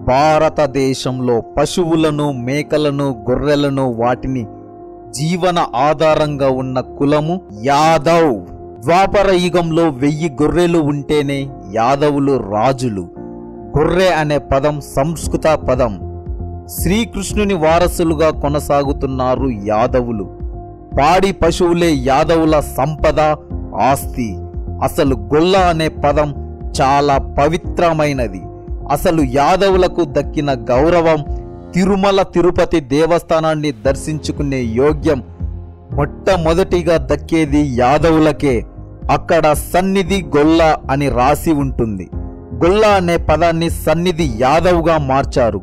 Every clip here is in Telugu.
భారతదేశంలో పశువులను మేకలను గొర్రెలను వాటిని జీవన ఆధారంగా ఉన్న కులము యాదవ్ ద్వాపర యుగంలో వెయ్యి గొర్రెలు ఉంటేనే యాదవులు రాజులు గొర్రె అనే పదం సంస్కృత పదం శ్రీకృష్ణుని వారసులుగా కొనసాగుతున్నారు యాదవులు పాడి పశువులే యాదవుల సంపద ఆస్తి అసలు గొల్ల అనే పదం చాలా పవిత్రమైనది అసలు యాదవులకు దక్కిన గౌరవం తిరుమల తిరుపతి దేవస్థానాన్ని దర్శించుకునే యోగ్యం మొట్టమొదటిగా దక్కేది యాదవులకే అక్కడ సన్నిధి గొల్ల అని రాసి ఉంటుంది గొల్ల అనే పదాన్ని సన్నిధి యాదవ్గా మార్చారు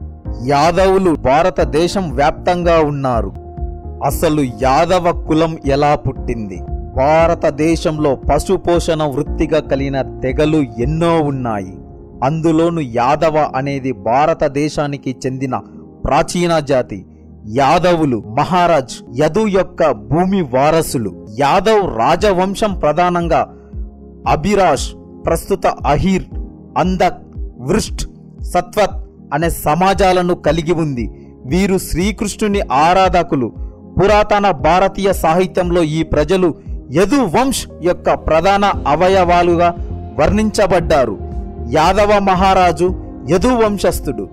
యాదవులు భారతదేశం వ్యాప్తంగా ఉన్నారు అసలు యాదవ కులం ఎలా పుట్టింది భారతదేశంలో పశుపోషణ వృత్తిగా కలిగిన తెగలు ఎన్నో ఉన్నాయి అందులోను యాదవ అనేది భారతదేశానికి చెందిన ప్రాచీన జాతి యాదవులు మహారాజ్ యదు యొక్క భూమి వారసులు యాదవ్ రాజవంశం ప్రధానంగా అభిరాష్ ప్రస్తుత అహీర్ అందక్ వృష్ట్ సత్వత్ అనే సమాజాలను కలిగి ఉంది వీరు శ్రీకృష్ణుని ఆరాధకులు పురాతన భారతీయ సాహిత్యంలో ఈ ప్రజలు యదు వంశ్ యొక్క ప్రధాన అవయవాలుగా వర్ణించబడ్డారు యాదవ మహారాజు యదు వంశస్థుడు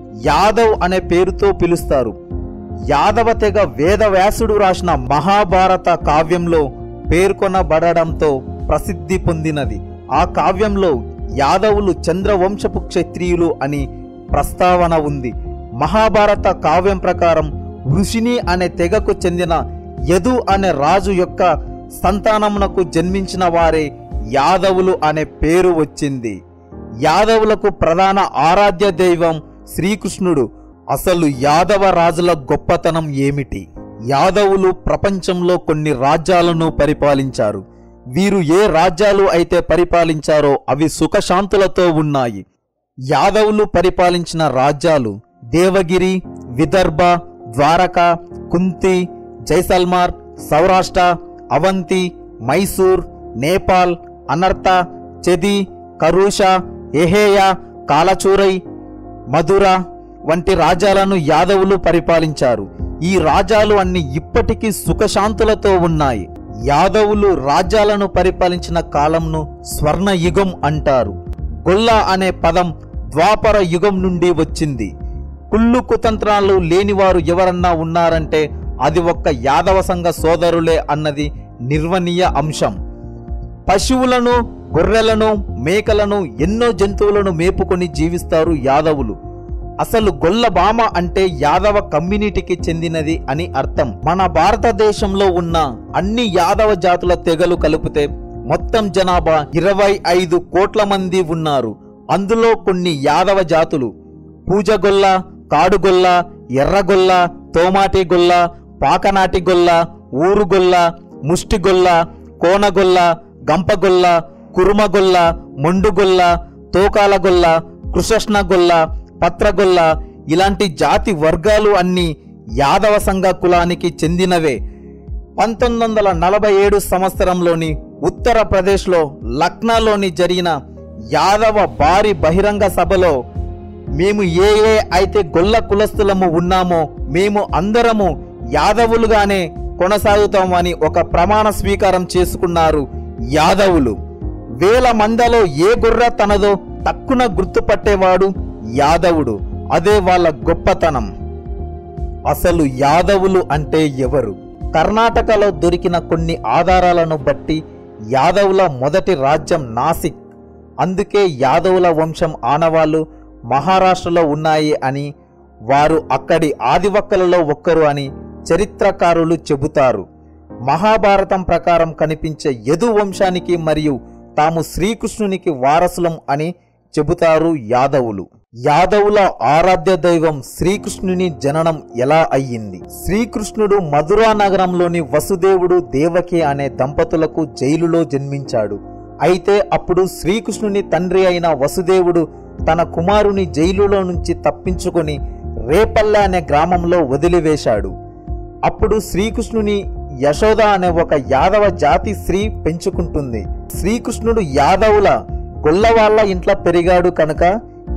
యాదవ్ అనే పేరుతో పిలుస్తారు యాదవ తెగ వేదవ్యాసుడు రాసిన మహాభారత కావ్యంలో పేర్కొనబడడంతో ప్రసిద్ధి పొందినది ఆ కావ్యంలో యాదవులు చంద్రవంశపు క్షత్రియులు అని ప్రస్తావన ఉంది మహాభారత కావ్యం ప్రకారం ఋషిని అనే తెగకు చెందిన యదు అనే రాజు యొక్క సంతానమునకు జన్మించిన వారే యాదవులు అనే పేరు వచ్చింది యాదవులకు ప్రధాన ఆరాధ్య దైవం శ్రీకృష్ణుడు అసలు యాదవ రాజుల గొప్పతనం ఏమిటి యాదవులు ప్రపంచంలో కొన్ని రాజ్యాలను పరిపాలించారు వీరు ఏ రాజ్యాలు అయితే పరిపాలించారో అవి సుఖశాంతులతో ఉన్నాయి యాదవులు పరిపాలించిన రాజ్యాలు దేవగిరి విదర్భ ద్వారక కుంతి జైసల్మార్ సౌరాష్ట్ర అవంతి మైసూర్ నేపాల్ అనర్త చెది కరూష ఎహేయ కాలచూరై మధుర వంటి రాజ్యాలను యాదవులు పరిపాలించారు ఈ రాజ్యాలు అన్ని ఇప్పటికీ సుఖశాంతులతో ఉన్నాయి యాదవులు రాజ్యాలను పరిపాలించిన కాలంను స్వర్ణ యుగం అంటారు గొల్ల అనే పదం ద్వాపర యుగం నుండి వచ్చింది కుళ్ళు కుతంత్రాలు లేనివారు ఎవరన్నా ఉన్నారంటే అది ఒక్క యాదవ సంఘ సోదరులే అన్నది నిర్వనీయ అంశం పశువులను గొర్రెలను మేకలను ఎన్నో జంతువులను మేపుకొని జీవిస్తారు యాదవులు అసలు గొల్లబామ అంటే యాదవ కమ్యూనిటీకి చెందినది అని అర్థం మన భారతదేశంలో ఉన్న అన్ని యాదవ జాతుల తెగలు కలిపితే మొత్తం జనాభా ఇరవై ఐదు కోట్ల మంది ఉన్నారు అందులో కొన్ని యాదవ జాతులు పూజగొల్ల కాడుగొల్ల ఎర్రగొల్ల తోమాటి గొల్ల పాకనాటి గొల్ల ఊరుగొల్ల ముష్టిగొల్ల కోనగొల్ల గంపగొల్ల కురుమగొల్ల మొండుగొల్ల తోకాలగొల్ల కృష్ణగొల్ల పత్రగొల్ల ఇలాంటి జాతి వర్గాలు అన్ని యాదవ సంఘ కులానికి చెందినవే పంతొమ్మిది వందల నలభై ఏడు సంవత్సరంలోని ఉత్తరప్రదేశ్లో లక్నాలోని జరిగిన యాదవ భారీ బహిరంగ సభలో మేము ఏ ఏ అయితే గొల్ల కులస్తులము ఉన్నామో మేము అందరము యాదవులుగానే కొనసాగుతామని ఒక ప్రమాణ స్వీకారం చేసుకున్నారు యాదవులు వేల మందలో ఏ గుర్ర తనదో తక్కున గుర్తుపట్టేవాడు యాదవుడు అదే వాళ్ళ గొప్పతనం అసలు యాదవులు అంటే ఎవరు కర్ణాటకలో దొరికిన కొన్ని ఆధారాలను బట్టి యాదవుల మొదటి రాజ్యం నాసిక్ అందుకే యాదవుల వంశం ఆనవాళ్ళు మహారాష్ట్రలో ఉన్నాయి అని వారు అక్కడి ఆదివక్కలలో ఒక్కరు అని చరిత్రకారులు చెబుతారు మహాభారతం ప్రకారం కనిపించే యదు వంశానికి మరియు తాము శ్రీకృష్ణునికి వారసులం అని చెబుతారు యాదవులు యాదవుల ఆరాధ్య దైవం శ్రీకృష్ణుని జననం ఎలా అయ్యింది శ్రీకృష్ణుడు మధురా నగరంలోని వసుదేవుడు దేవకి అనే దంపతులకు జైలులో జన్మించాడు అయితే అప్పుడు శ్రీకృష్ణుని తండ్రి అయిన వసుదేవుడు తన కుమారుని జైలులో నుంచి తప్పించుకొని రేపల్లె అనే గ్రామంలో వదిలివేశాడు అప్పుడు శ్రీకృష్ణుని యశోద అనే ఒక యాదవ జాతి స్త్రీ పెంచుకుంటుంది శ్రీకృష్ణుడు యాదవుల గొల్లవాళ్ల ఇంట్లో పెరిగాడు కనుక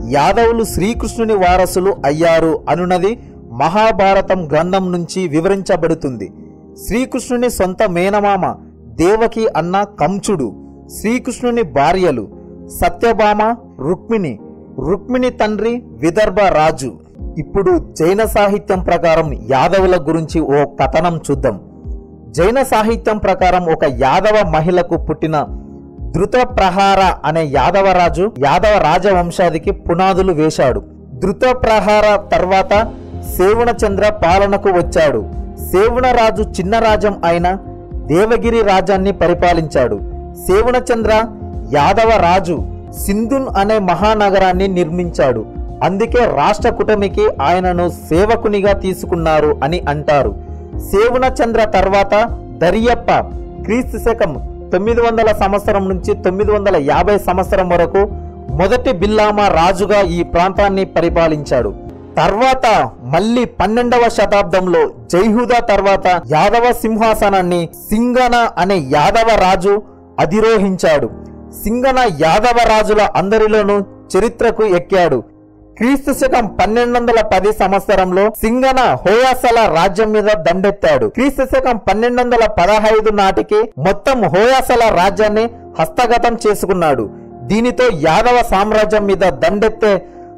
యాదవులు శ్రీకృష్ణుని వారసులు అయ్యారు అనున్నది మహాభారతం గ్రంథం నుంచి వివరించబడుతుంది శ్రీకృష్ణుని సొంత మేనమామ దేవకి అన్న కంచుడు శ్రీకృష్ణుని భార్యలు సత్యభామ రుక్మిణి రుక్మిణి తండ్రి విదర్భ రాజు ఇప్పుడు జైన సాహిత్యం ప్రకారం యాదవుల గురించి ఓ కథనం చూద్దాం జైన సాహిత్యం ప్రకారం ఒక యాదవ మహిళకు పుట్టిన ధృత ప్రహార అనే యాదవరాజు యాదవ రాజవంశాదికి పునాదులు వేశాడు ధృత ప్రహార తర్వాత సేవుణచంద్ర పాలనకు వచ్చాడు సేవుణరాజు చిన్న రాజ్యం అయిన దేవగిరి రాజ్యాన్ని పరిపాలించాడు సేవుణచంద్ర యాదవ రాజు సింధున్ అనే మహానగరాన్ని నిర్మించాడు అందుకే రాష్ట్ర కుటమికి ఆయనను సేవకునిగా తీసుకున్నారు అని అంటారు సేవునచంద్ర తర్వాత దరియప్ప క్రీస్తు శకం తొమ్మిది వందల సంవత్సరం నుంచి తొమ్మిది వందల యాభై సంవత్సరం వరకు మొదటి బిల్లామా రాజుగా ఈ ప్రాంతాన్ని పరిపాలించాడు తర్వాత మళ్ళీ పన్నెండవ శతాబ్దంలో జైహుదా తర్వాత యాదవ సింహాసనాన్ని సింగన అనే యాదవ రాజు అధిరోహించాడు సింగన యాదవ రాజుల అందరిలోనూ చరిత్రకు ఎక్కాడు క్రీస్తు శకం పన్నెండు వందల పది సంవత్సరంలో సింగన హోయాసల రాజ్యం మీద దండెత్తాడు క్రీస్తు శకం పన్నెండు వందల పదహైదు నాటికి మొత్తం హోయాసల రాజ్యాన్ని హస్తగతం చేసుకున్నాడు దీనితో యాదవ సామ్రాజ్యం మీద దండెత్తే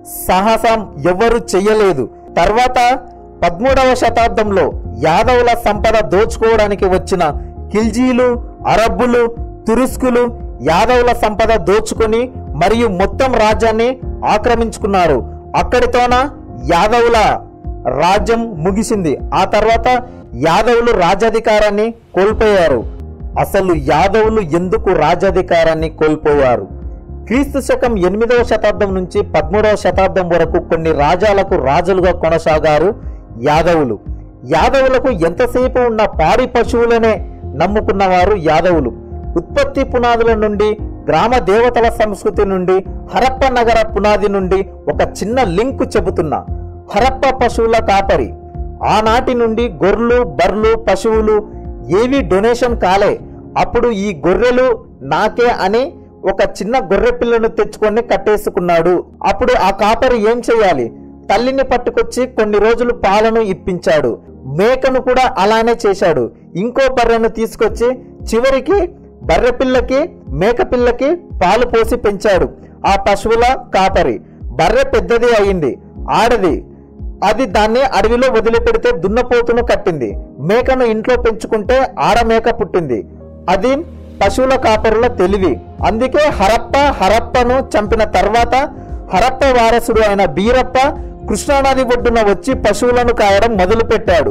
సాహసం ఎవ్వరూ చెయ్యలేదు తర్వాత పదమూడవ శతాబ్దంలో యాదవుల సంపద దోచుకోవడానికి వచ్చిన ఖిల్జీలు అరబ్బులు తురుస్కులు యాదవుల సంపద దోచుకొని మరియు మొత్తం రాజ్యాన్ని ఆక్రమించుకున్నారు అక్కడితోన యాదవుల రాజ్యం ముగిసింది ఆ తర్వాత యాదవులు రాజ్యాధికారాన్ని కోల్పోయారు అసలు యాదవులు ఎందుకు రాజ్యాధికారాన్ని కోల్పోయారు క్రీస్తు శకం ఎనిమిదవ శతాబ్దం నుంచి పదమూడవ శతాబ్దం వరకు కొన్ని రాజాలకు రాజులుగా కొనసాగారు యాదవులు యాదవులకు ఎంతసేపు ఉన్న పాడి పశువులనే నమ్ముకున్నవారు యాదవులు ఉత్పత్తి పునాదుల నుండి గ్రామ దేవతల సంస్కృతి నుండి హరప్ప నగర పునాది నుండి ఒక చిన్న లింక్ చెబుతున్నా హరప్ప పశువుల కాపరి ఆనాటి నుండి గొర్రెలు బర్లు పశువులు ఏవి డొనేషన్ కాలే అప్పుడు ఈ గొర్రెలు నాకే అని ఒక చిన్న గొర్రె పిల్లను తెచ్చుకొని కట్టేసుకున్నాడు అప్పుడు ఆ కాపరి ఏం చేయాలి తల్లిని పట్టుకొచ్చి కొన్ని రోజులు పాలను ఇప్పించాడు మేకను కూడా అలానే చేశాడు ఇంకో బర్రెను తీసుకొచ్చి చివరికి బర్రె పిల్లకి మేక పిల్లకి పాలు పోసి పెంచాడు ఆ పశువుల కాపరి బర్రె పెద్దది అయింది ఆడది అది దాన్ని అడవిలో వదిలిపెడితే దున్నపోతును కట్టింది మేకను ఇంట్లో పెంచుకుంటే ఆడ మేక పుట్టింది అది పశువుల కాపరుల తెలివి అందుకే హరప్ప హరప్పను చంపిన తర్వాత హరప్ప వారసుడు అయిన బీరప్ప కృష్ణానది ఒడ్డున వచ్చి పశువులను కాయడం మొదలుపెట్టాడు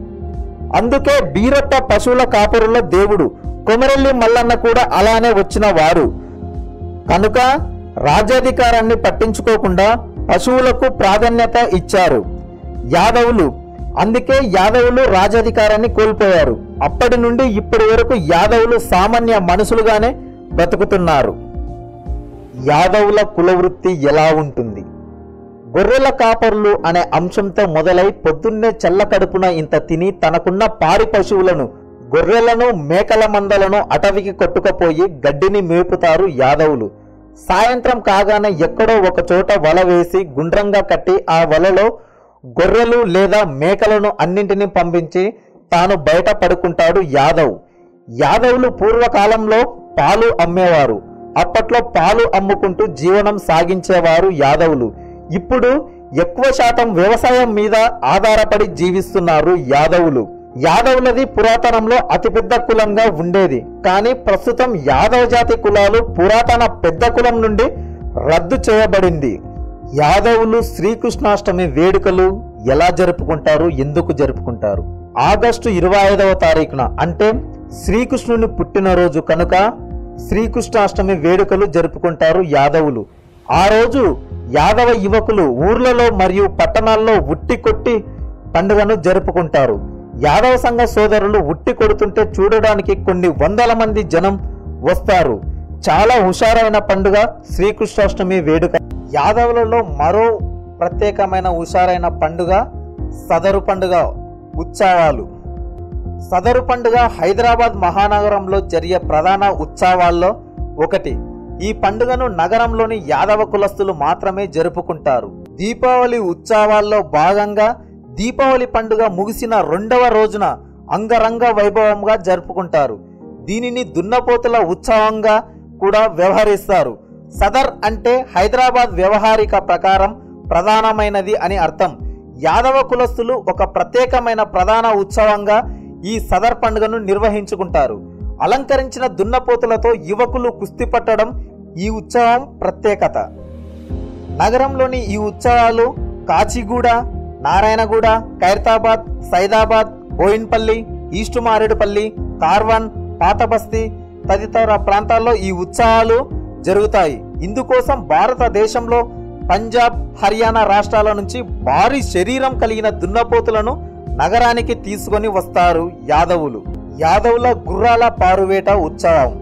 అందుకే బీరప్ప పశువుల కాపరుల దేవుడు కొమరెల్లి మల్లన్న కూడా అలానే వచ్చిన వారు కనుక రాజ్యాధికారాన్ని పట్టించుకోకుండా పశువులకు ప్రాధాన్యత ఇచ్చారు యాదవులు అందుకే యాదవులు రాజ్యాధికారాన్ని కోల్పోయారు అప్పటి నుండి ఇప్పటి వరకు యాదవులు సామాన్య మనుషులుగానే బతుకుతున్నారు యాదవుల కులవృత్తి ఎలా ఉంటుంది గొర్రెల కాపర్లు అనే అంశంతో మొదలై పొద్దున్నే చల్ల కడుపున ఇంత తిని తనకున్న పాడి పశువులను గొర్రెలను మేకల మందలను అటవికి కొట్టుకపోయి గడ్డిని మేపుతారు యాదవులు సాయంత్రం కాగానే ఎక్కడో ఒక చోట వల వేసి గుండ్రంగా కట్టి ఆ వలలో గొర్రెలు లేదా మేకలను అన్నింటినీ పంపించి తాను బయట పడుకుంటాడు యాదవ్ యాదవులు పూర్వకాలంలో పాలు అమ్మేవారు అప్పట్లో పాలు అమ్ముకుంటూ జీవనం సాగించేవారు యాదవులు ఇప్పుడు ఎక్కువ శాతం వ్యవసాయం మీద ఆధారపడి జీవిస్తున్నారు యాదవులు యాదవులది పురాతనంలో అతిపెద్ద కులంగా ఉండేది కానీ ప్రస్తుతం యాదవ జాతి కులాలు పురాతన పెద్ద కులం నుండి రద్దు చేయబడింది యాదవులు శ్రీకృష్ణాష్టమి వేడుకలు ఎలా జరుపుకుంటారు ఎందుకు జరుపుకుంటారు ఆగస్టు ఇరవై ఐదవ తారీఖున అంటే శ్రీకృష్ణుని పుట్టినరోజు కనుక శ్రీకృష్ణాష్టమి వేడుకలు జరుపుకుంటారు యాదవులు ఆ రోజు యాదవ యువకులు ఊర్లలో మరియు పట్టణాల్లో ఉట్టి కొట్టి పండుగను జరుపుకుంటారు యాదవ సంఘ సోదరులు ఉట్టి కొడుతుంటే చూడడానికి కొన్ని వందల మంది జనం వస్తారు చాలా హుషారైన పండుగ శ్రీకృష్ణాష్టమి వేడుక యాదవులలో మరో ప్రత్యేకమైన హుషారైన పండుగ సదరు పండుగ ఉత్సవాలు సదరు పండుగ హైదరాబాద్ మహానగరంలో జరిగే ప్రధాన ఉత్సవాల్లో ఒకటి ఈ పండుగను నగరంలోని యాదవ కులస్తులు మాత్రమే జరుపుకుంటారు దీపావళి ఉత్సవాల్లో భాగంగా దీపావళి పండుగ ముగిసిన రెండవ రోజున అంగరంగ వైభవంగా జరుపుకుంటారు దీనిని దున్నపోతుల ఉత్సవంగా కూడా వ్యవహరిస్తారు సదర్ అంటే హైదరాబాద్ వ్యవహారిక ప్రకారం ప్రధానమైనది అని అర్థం యాదవ కులస్తులు ఒక ప్రత్యేకమైన ప్రధాన ఉత్సవంగా ఈ సదర్ పండుగను నిర్వహించుకుంటారు అలంకరించిన దున్నపోతులతో యువకులు కుస్తీ పట్టడం ఈ ఉత్సవం ప్రత్యేకత నగరంలోని ఈ ఉత్సవాలు కాచిగూడ నారాయణగూడ ఖైరతాబాద్ సైదాబాద్ బోయిన్పల్లి ఈస్ట్ మారేడుపల్లి కార్వన్ పాతబస్తీ తదితర ప్రాంతాల్లో ఈ ఉత్సవాలు జరుగుతాయి ఇందుకోసం భారతదేశంలో పంజాబ్ హర్యానా రాష్ట్రాల నుంచి భారీ శరీరం కలిగిన దున్నపోతులను నగరానికి తీసుకొని వస్తారు యాదవులు యాదవుల గుర్రాల పారువేట ఉత్సవం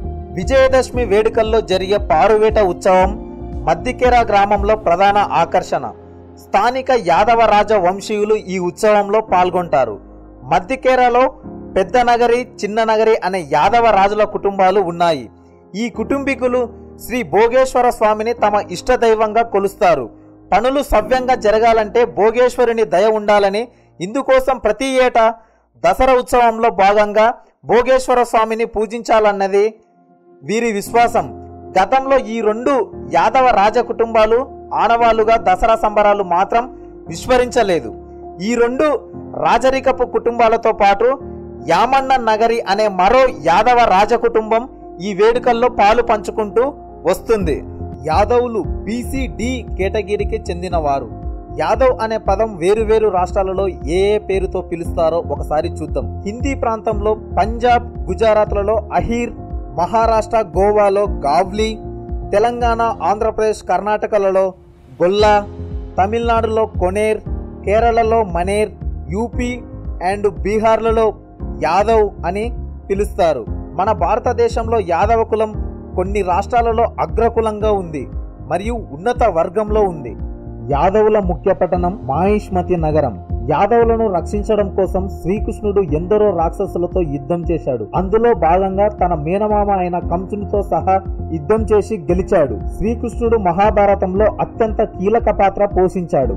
విజయదశమి వేడుకల్లో జరిగే పారువేట ఉత్సవం మద్దికెర గ్రామంలో ప్రధాన ఆకర్షణ స్థానిక యాదవ రాజ వంశీయులు ఈ ఉత్సవంలో పాల్గొంటారు మద్దికేరలో పెద్ద నగరి చిన్న నగరి అనే యాదవ రాజుల కుటుంబాలు ఉన్నాయి ఈ కుటుంబీకులు శ్రీ భోగేశ్వర స్వామిని తమ ఇష్టదైవంగా కొలుస్తారు పనులు సవ్యంగా జరగాలంటే భోగేశ్వరుని దయ ఉండాలని ఇందుకోసం ప్రతి ఏటా దసరా ఉత్సవంలో భాగంగా భోగేశ్వర స్వామిని పూజించాలన్నది వీరి విశ్వాసం గతంలో ఈ రెండు యాదవ రాజ కుటుంబాలు ఆనవాళ్లుగా దసరా సంబరాలు మాత్రం విస్మరించలేదు ఈ రెండు రాజరికపు కుటుంబాలతో పాటు యామన్న నగరి అనే మరో యాదవ రాజ కుటుంబం ఈ వేడుకల్లో పాలు పంచుకుంటూ వస్తుంది యాదవులు బీసీడి కేటగిరీకి చెందినవారు యాదవ్ అనే పదం వేరువేరు రాష్ట్రాలలో ఏ ఏ పేరుతో పిలుస్తారో ఒకసారి చూద్దాం హిందీ ప్రాంతంలో పంజాబ్ గుజరాత్లలో అహీర్ మహారాష్ట్ర గోవాలో గావ్లీ తెలంగాణ ఆంధ్రప్రదేశ్ కర్ణాటకలలో గొల్లా తమిళనాడులో కొనేర్ కేరళలో మనేర్ యూపీ అండ్ బీహార్లలో యాదవ్ అని పిలుస్తారు మన భారతదేశంలో యాదవ కులం కొన్ని రాష్ట్రాలలో అగ్రకులంగా ఉంది మరియు ఉన్నత వర్గంలో ఉంది యాదవుల ముఖ్య పట్టణం మాహిష్మతి నగరం యాదవులను రక్షించడం కోసం శ్రీకృష్ణుడు ఎందరో రాక్షసులతో యుద్ధం చేశాడు అందులో భాగంగా తన మేనమామ అయిన కంసునితో సహా యుద్ధం చేసి గెలిచాడు శ్రీకృష్ణుడు మహాభారతంలో అత్యంత కీలక పాత్ర పోషించాడు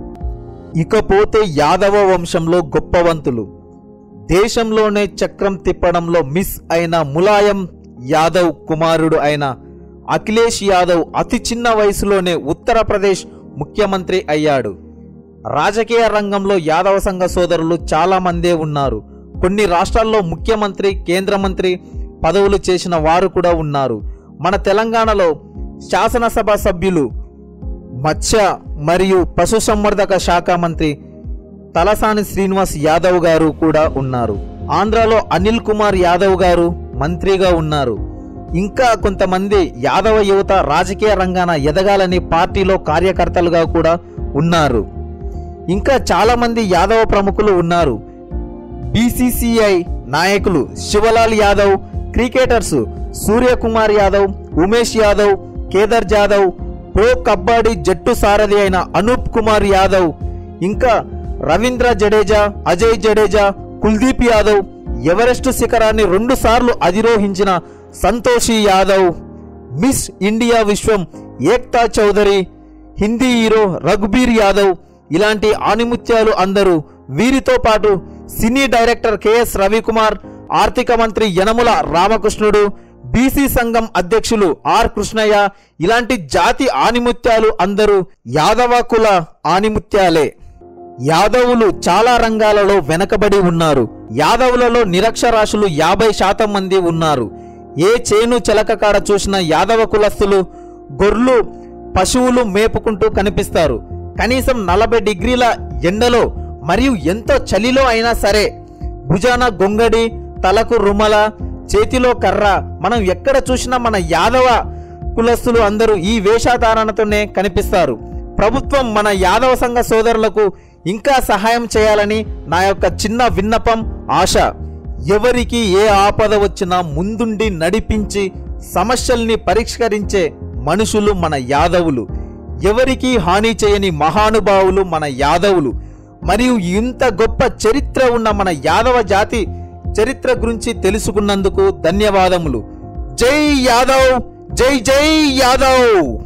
ఇకపోతే యాదవ వంశంలో గొప్పవంతులు దేశంలోనే చక్రం తిప్పడంలో మిస్ అయిన ములాయం యాదవ్ కుమారుడు అయిన అఖిలేష్ యాదవ్ అతి చిన్న వయసులోనే ఉత్తరప్రదేశ్ ముఖ్యమంత్రి అయ్యాడు రాజకీయ రంగంలో యాదవ సంఘ సోదరులు చాలా మందే ఉన్నారు కొన్ని రాష్ట్రాల్లో ముఖ్యమంత్రి కేంద్ర మంత్రి పదవులు చేసిన వారు కూడా ఉన్నారు మన తెలంగాణలో శాసనసభ సభ్యులు మత్స్య మరియు పశుసంవర్ధక శాఖ మంత్రి తలసాని శ్రీనివాస్ యాదవ్ గారు కూడా ఉన్నారు ఆంధ్రాలో అనిల్ కుమార్ యాదవ్ గారు మంత్రిగా ఉన్నారు ఇంకా కొంతమంది యాదవ యువత రాజకీయ రంగాన ఎదగాలని పార్టీలో కార్యకర్తలుగా కూడా ఉన్నారు ఇంకా చాలా మంది యాదవ ప్రముఖులు ఉన్నారు బీసీసీఐ నాయకులు శివలాల్ యాదవ్ క్రికెటర్స్ సూర్యకుమార్ యాదవ్ ఉమేష్ యాదవ్ కేదర్ జాదవ్ ప్రో కబడ్డీ జట్టు సారథి అయిన అనూప్ కుమార్ యాదవ్ ఇంకా రవీంద్ర జడేజా అజయ్ జడేజా కుల్దీప్ యాదవ్ ఎవరెస్ట్ శిఖరాన్ని రెండు సార్లు అధిరోహించిన సంతోషి యాదవ్ మిస్ ఇండియా విశ్వం ఏక్తా చౌదరి హిందీ హీరో రఘుబీర్ యాదవ్ ఇలాంటి ఆనిముత్యాలు అందరూ వీరితో పాటు సినీ డైరెక్టర్ కెఎస్ రవికుమార్ ఆర్థిక మంత్రి యనముల రామకృష్ణుడు బీసీ సంఘం అధ్యక్షులు ఆర్ కృష్ణయ్య ఇలాంటి జాతి ఆనిముత్యాలు అందరూ యాదవ కుల ఆనిముత్యాలే యాదవులు చాలా రంగాలలో వెనకబడి ఉన్నారు యాదవులలో నిరక్షరాస్యులు యాభై శాతం మంది ఉన్నారు ఏ చేను చెలక కాడ చూసిన యాదవ కులస్తులు గొర్రెలు పశువులు మేపుకుంటూ కనిపిస్తారు కనీసం నలభై డిగ్రీల ఎండలో మరియు ఎంతో చలిలో అయినా సరే భుజాన గొంగడి తలకు రుమల చేతిలో కర్ర మనం ఎక్కడ చూసినా మన యాదవ కులస్తులు అందరూ ఈ వేషధారణతోనే కనిపిస్తారు ప్రభుత్వం మన యాదవ సంఘ సోదరులకు ఇంకా సహాయం చేయాలని నా యొక్క చిన్న విన్నపం ఆశ ఎవరికి ఏ ఆపద వచ్చినా ముందుండి నడిపించి సమస్యల్ని పరిష్కరించే మనుషులు మన యాదవులు ఎవరికీ హాని చేయని మహానుభావులు మన యాదవులు మరియు ఇంత గొప్ప చరిత్ర ఉన్న మన యాదవ జాతి చరిత్ర గురించి తెలుసుకున్నందుకు ధన్యవాదములు జై యాదవ్ జై జై యాదవ్